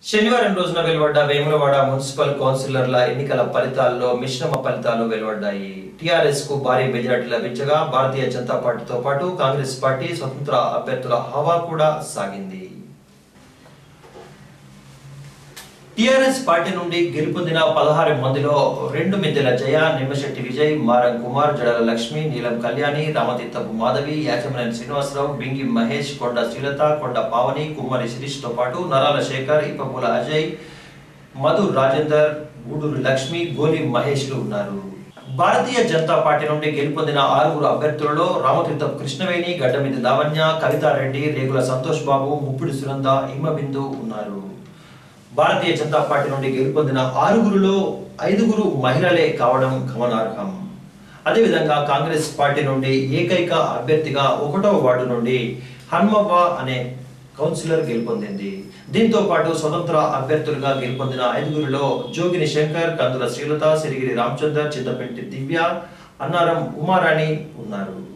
శనివారం రోజున వెలువడ్డ వేములవాడ మున్సిపల్ కౌన్సిలర్ల ఎన్నికల ఫలితాల్లో మిశ్రమ ఫలితాలు వెలువడ్డాయి టిఆర్ఎస్ కు భారీ మెజార్టీ లభించగా భారతీయ జనతా పార్టీతో పాటు కాంగ్రెస్ పార్టీ స్వతంత్ర అభ్యర్థుల హవా కూడా సాగింది టిఆర్ఎస్ పార్టీ నుండి గెలుపొందిన పదహారు మందిలో రెండు మిద్దెల జయ నిమ్మశెట్టి విజయ్ మారం కుమార్ జడల లక్ష్మి నీలం కళ్యాణి రామతీర్థపు మాధవి యాచమనేని శ్రీనివాసరావు బింగి మహేష్ కొండ శ్రీలత కొండ పావని కుమ్మరి శిరీష్ తో పాటు నరాల శేఖర్ ఇప్పపుల అజయ్ మధు రాజేందర్ గూడూరు లక్ష్మి గోలి మహేష్లు ఉన్నారు భారతీయ జనతా పార్టీ నుండి గెలుపొందిన ఆరుగురు అభ్యర్థులలో రామతీర్థం కృష్ణవేణి గడ్డమిది లావణ్య కవితారెడ్డి రేగుల సంతోష్ బాబు ముప్పిడి సునంద హిమబిందు ఉన్నారు భారతీయ జనతా పార్టీ నుండి గెలుపొందిన ఆరుగురులో ఐదుగురు మహిళలే కావడం గమనార్హం అదేవిధంగా కాంగ్రెస్ పార్టీ నుండి ఏకైక అభ్యర్థిగా ఒకటో వార్డు నుండి హన్మవ్వ అనే కౌన్సిలర్ గెలుపొందింది దీంతో పాటు స్వతంత్ర అభ్యర్థులుగా గెలుపొందిన ఐదుగురిలో జోగిని శంకర్ కందుల శ్రీలత సిరిగిరి రామచందర్ చింతపెంటి దివ్య అన్నారం ఉమారాణి ఉన్నారు